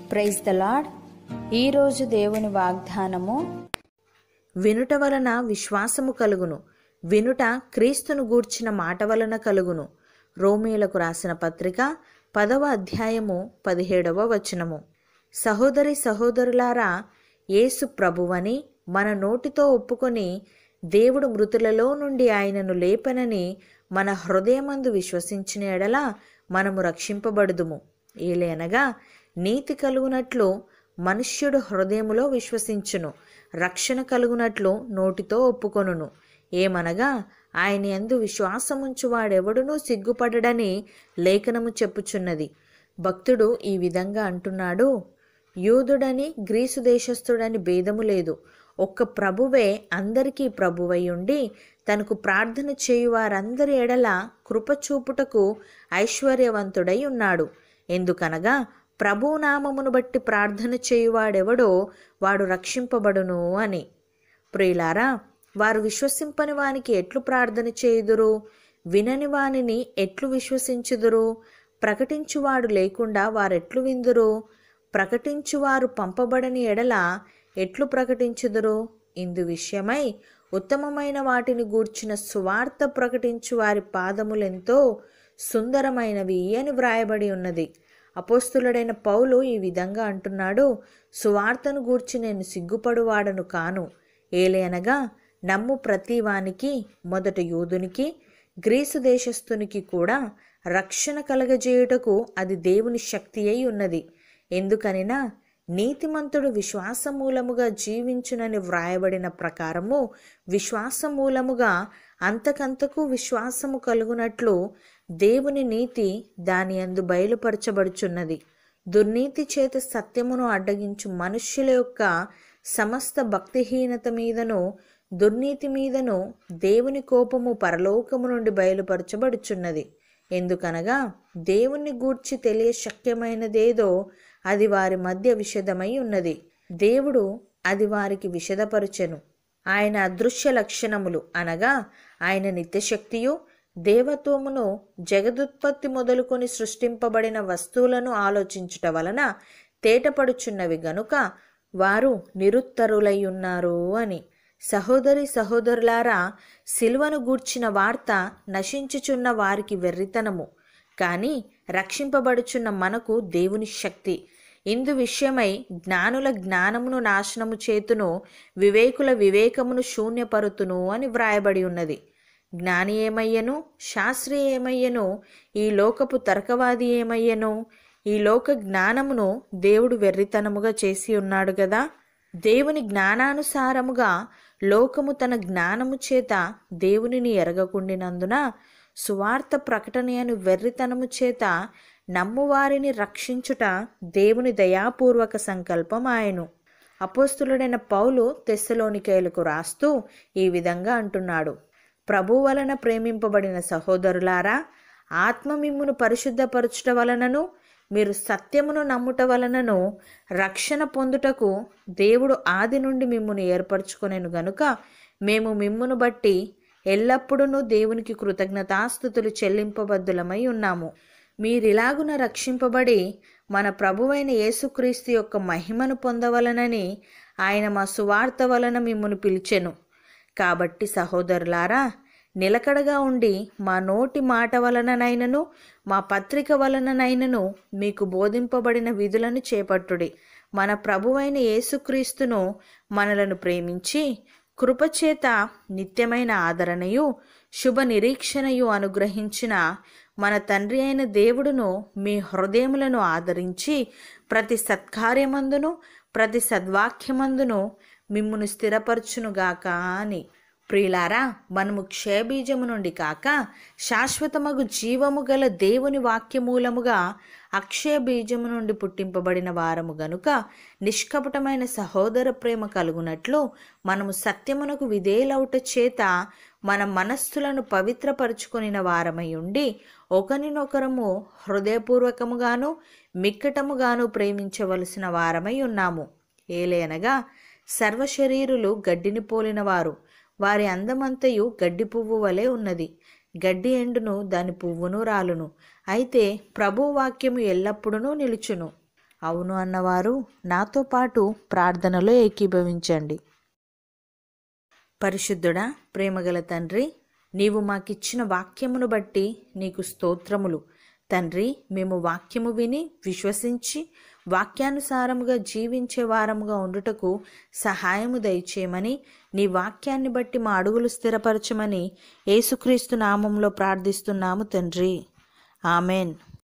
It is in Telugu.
ప్రైజ్ ద లాడ్ ఈరోజు దేవుని వాగ్దానము వినుట వలన విశ్వాసము కలుగును వినుట క్రీస్తును గూర్చిన మాట వలన కలుగును రోమీలకు రాసిన పత్రిక పదవ అధ్యాయము పదిహేడవ వచనము సహోదరి సహోదరులారా యేసు ప్రభువని మన నోటితో ఒప్పుకొని దేవుడు మృతులలో నుండి ఆయనను లేపనని మన హృదయమందు విశ్వసించిన ఎడల మనము రక్షింపబడుదుము ఏలేనగా నీతి కలుగునట్లు మనుష్యుడు హృదయములో విశ్వసించును రక్షణ కలుగునట్లు నోటితో ఒప్పుకొనును ఏమనగా ఆయన యందు విశ్వాసముంచు వాడెవడునూ సిగ్గుపడడని లేఖనము చెప్పుచున్నది భక్తుడు ఈ విధంగా అంటున్నాడు యూదుడని గ్రీసు దేశస్థుడని భేదము లేదు ఒక్క ప్రభువే అందరికీ ప్రభువై ఉండి తనకు ప్రార్థన చేయు వారందరి ఎడల కృపచూపుటకు ఐశ్వర్యవంతుడై ఉన్నాడు ఎందుకనగా ప్రభువు నామమును బట్టి ప్రార్థన చేయువాడెవడో వాడు రక్షింపబడును అని ప్రియులారా వారు విశ్వసింపని వానికి ఎట్లు ప్రార్థన చేయుదురు వినని వానిని ఎట్లు విశ్వసించుదురు ప్రకటించువాడు లేకుండా వారెట్లు విందురు ప్రకటించువారు పంపబడని ఎడల ఎట్లు ప్రకటించుదురు ఇందు విషయమై ఉత్తమమైన వాటిని గూర్చిన సువార్త ప్రకటించు వారి పాదములెంతో సుందరమైనవి అని వ్రాయబడి ఉన్నది అపోస్తులుడైన పౌలు ఈ విధంగా అంటున్నాడు సువార్తను గూర్చి నేను సిగ్గుపడువాడను కాను ఏలేనగా నమ్ము ప్రతివానికి మొదట యూదునికి గ్రీసు దేశస్థునికి కూడా రక్షణ కలగజేయుటకు అది దేవుని శక్తి అయి ఉన్నది ఎందుకనినా నీతిమంతుడు విశ్వాసమూలముగా జీవించునని వ్రాయబడిన ప్రకారము విశ్వాసమూలముగా అంతకంతకు విశ్వాసము కలుగునట్లు దేవుని నీతి దాని అందు బయలుపరచబడుచున్నది దుర్నీతి చేత సత్యమును అడ్డగించు మనుష్యుల యొక్క సమస్త భక్తిహీనత మీదను దుర్నీతి మీదను దేవుని కోపము పరలోకము నుండి బయలుపరచబడుచున్నది ఎందుకనగా దేవుని గూర్చి తెలియ శక్యమైనదేదో అది వారి మధ్య విషదమై ఉన్నది దేవుడు అది వారికి విషదపరచెను ఆయన అదృశ్య లక్షణములు అనగా ఆయన నిత్యశక్తియు దేవత్వమును జగదుత్పత్తి మొదలుకొని సృష్టింపబడిన వస్తువులను ఆలోచించుట వలన తేటపడుచున్నవి గనుక వారు నిరుత్తరులై ఉన్నారు అని సహోదరి సహోదరులారా సిల్వను గూర్చిన వార్త నశించుచున్న వారికి వెర్రితనము కానీ రక్షింపబడుచున్న మనకు దేవుని శక్తి ఇందు విషయమై జ్ఞానుల జ్ఞానమును నాశనము చేతును వివేకుల వివేకమును శూన్యపరుతును అని వ్రాయబడి ఉన్నది జ్ఞాని ఏమయ్యను శాస్త్రి ఏమయ్యను ఈ లోకపు తర్కవాది ఏమయ్యను ఈ లోక జ్ఞానమును దేవుడు వెర్రితనముగా చేసి ఉన్నాడు కదా దేవుని జ్ఞానానుసారముగా లోకము తన జ్ఞానము చేత దేవునిని ఎరగకుండినందున సువార్త ప్రకటన అను వెర్రితనము చేత నమ్మువారిని రక్షించుట దేవుని దయాపూర్వక సంకల్పం ఆయను అపోస్తులుడైన పౌలు తెస్సలోనికేయులకు రాస్తూ ఈ విధంగా అంటున్నాడు ప్రభు వలన ప్రేమింపబడిన సహోదరులారా ఆత్మ మిమ్మును పరిశుద్ధపరచుట వలనను మీరు సత్యమును నమ్ముట వలనను రక్షణ పొందుటకు దేవుడు ఆది నుండి మిమ్మును ఏర్పరచుకొనెను గనుక మేము మిమ్మును బట్టి ఎల్లప్పుడూ దేవునికి కృతజ్ఞతాస్థుతులు చెల్లింపబద్దులమై ఉన్నాము మీరిలాగున రక్షింపబడి మన ప్రభువైన యేసుక్రీస్తు యొక్క మహిమను పొందవలనని ఆయన మా సువార్త వలన మిమ్మును పిలిచెను కాబట్టి సహోదరులారా నిలకడగా ఉండి మా నోటి మాట వలననైనను మా పత్రిక వలననైనను మీకు బోధింపబడిన విధులను చేపట్టుడి మన ప్రభువైన యేసుక్రీస్తును మనలను ప్రేమించి కృపచేత నిత్యమైన ఆదరణయు శుభ నిరీక్షణయు అనుగ్రహించిన మన తండ్రి అయిన దేవుడును మీ హృదయములను ఆదరించి ప్రతి సత్కార్యమందును ప్రతి సద్వాక్యమందును మిమ్మును స్థిరపరచునుగాక అని ప్రియులారా మనము క్షయబీజము నుండి కాక శాశ్వతమగు జీవము గల దేవుని వాక్యమూలముగా అక్షయ బీజము నుండి పుట్టింపబడిన వారము గనుక నిష్కపటమైన సహోదర ప్రేమ కలుగునట్లు మనము సత్యమునకు విధేయులవుట చేత మన మనస్సులను పవిత్రపరుచుకొనిన వారమై ఉండి ఒకరినొకరము హృదయపూర్వకముగాను మిక్కటముగాను ప్రేమించవలసిన వారమై ఉన్నాము ఏలేనగా సర్వశరీరులు గడ్డిని పోలినవారు వారి అందమంతయు గడ్డి పువ్వు వలె ఉన్నది గడ్డి ఎండును దాని పువ్వును రాలును అయితే ప్రభు వాక్యము ఎల్లప్పుడూ నిలుచును అవును అన్నవారు నాతో పాటు ప్రార్థనలో ఏకీభవించండి పరిశుద్ధుడా ప్రేమగల తండ్రి నీవు మాకిచ్చిన వాక్యమును బట్టి నీకు స్తోత్రములు తండ్రి మేము వాక్యము విని విశ్వసించి వాక్యానుసారముగా జీవించే వారముగా ఉండుటకు సహాయము దయచేయమని నీ వాక్యాన్ని బట్టి మా అడుగులు స్థిరపరచమని యేసుక్రీస్తు నామంలో ప్రార్థిస్తున్నాము తండ్రి ఆమెన్